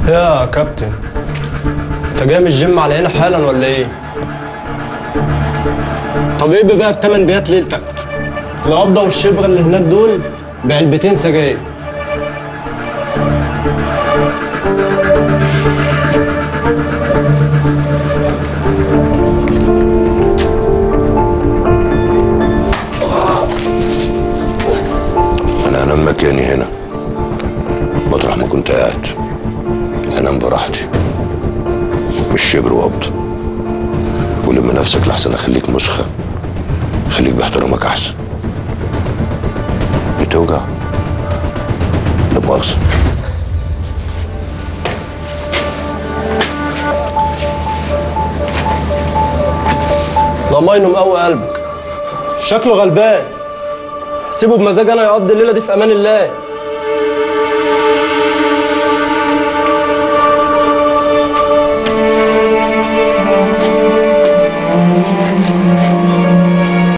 يا كابتن انت جاي من الجيم على هنا حالا ولا ايه؟ طب ايه بقى بتمن بيات ليلتك؟ القبضة والشبر اللي هناك دول بعلبتين سجاير انا انام مكاني هنا مطرح ما كنت قاعد انام براحتي مش شبر وقبض ولم نفسك لحسن اخليك مسخه خليك باحترامك احسن بتوجع لا مؤاخذه ضماينه مقوي قلبك شكله غلبان سيبه بمزاج انا يقضي الليله دي في امان الله